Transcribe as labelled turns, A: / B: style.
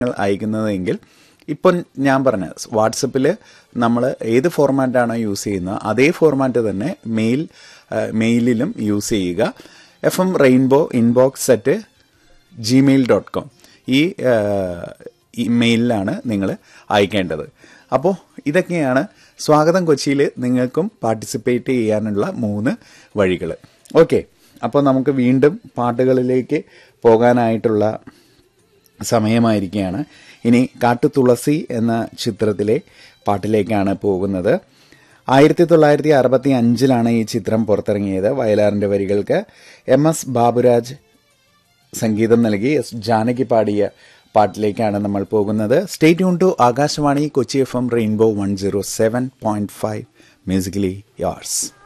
A: നിങ്ങൾ അയക്കുന്നതെങ്കിൽ ഇപ്പം ഞാൻ പറഞ്ഞ വാട്സപ്പിൽ നമ്മൾ ഏത് ഫോർമാറ്റാണോ യൂസ് ചെയ്യുന്നത് അതേ ഫോർമാറ്റ് തന്നെ മെയിൽ മെയിലിലും യൂസ് ചെയ്യുക F M rainbow inbox at gmail dot com ഈ മെയിലിലാണ് നിങ്ങൾ അയക്കേണ്ടത് അപ്പോൾ ഇതൊക്കെയാണ് സ്വാഗതം കൊച്ചിയിൽ നിങ്ങൾക്കും പാർട്ടിസിപ്പേറ്റ് ചെയ്യാനുള്ള മൂന്ന് വഴികൾ ഓക്കെ അപ്പോൾ നമുക്ക് വീണ്ടും പാട്ടുകളിലേക്ക് പോകാനായിട്ടുള്ള സമയമായിരിക്കുകയാണ് ഇനി കാട്ടുതുളസി എന്ന ചിത്രത്തിലെ പാട്ടിലേക്കാണ് പോകുന്നത് ആയിരത്തി തൊള്ളായിരത്തി അറുപത്തി അഞ്ചിലാണ് ഈ ചിത്രം പുറത്തിറങ്ങിയത് വയലാറിന്റെ വരികൾക്ക് എം എസ് ബാബുരാജ് സംഗീതം നൽകി എസ് ജാനകി പാടിയ പാട്ടിലേക്കാണ് നമ്മൾ പോകുന്നത് stay tune to Akashvani Kochi F M rainbow one zero seven point five musically യാർസ്